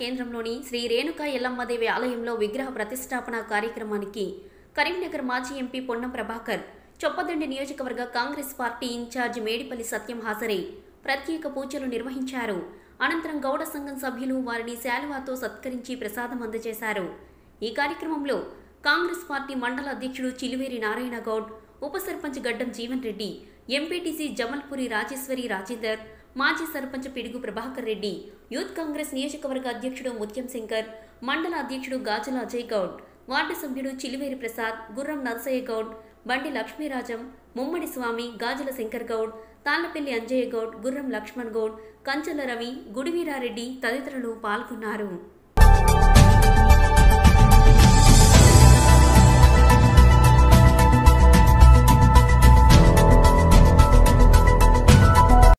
కేంద్రంలోని శ్రీ రేణుకా ఎల్లమ్మదేవి ఆలయంలో విగ్రహ ప్రతిష్టాపన కార్యక్రమానికి కరీంనగర్ మాజీ ఎంపీ పొన్నం ప్రభాకర్ చొప్పదండి నియోజకవర్గ కాంగ్రెస్ పార్టీ ఇన్ఛార్జ్ మేడిపల్లి సత్యం హాజరై ప్రత్యేక పూజలు నిర్వహించారు అనంతరం గౌడ సంఘం సభ్యులు వారిని శాలువాతో సత్కరించి ప్రసాదం అందజేశారు ఈ కార్యక్రమంలో కాంగ్రెస్ పార్టీ మండల అధ్యక్షుడు చిలివేరి నారాయణ గౌడ్ ఉప సర్పంచ్ గడ్డం జీవన్ రెడ్డి ఎంపీటీసీ జమల్పురి రాజేశ్వరి రాజేందర్ మాజీ సర్పంచ్ పిడుగు ప్రభాకర్ రెడ్డి యూత్ కాంగ్రెస్ నియోజకవర్గ అధ్యక్షుడు ముత్యం శంకర్ మండల అధ్యక్షుడు గాజుల అజయ్ గౌడ్ వార్డు సభ్యుడు చిలివేరి ప్రసాద్ గుర్రం నరసయ్య గౌడ్ బండి లక్ష్మీరాజం ముమ్మడి స్వామి గాజుల శంకర్ గౌడ్ తాళ్లపల్లి అంజయ్య గౌడ్ గుర్రం లక్ష్మణ్ గౌడ్ కంచల రవి గుడివీరారెడ్డి తదితరులు పాల్గొన్నారు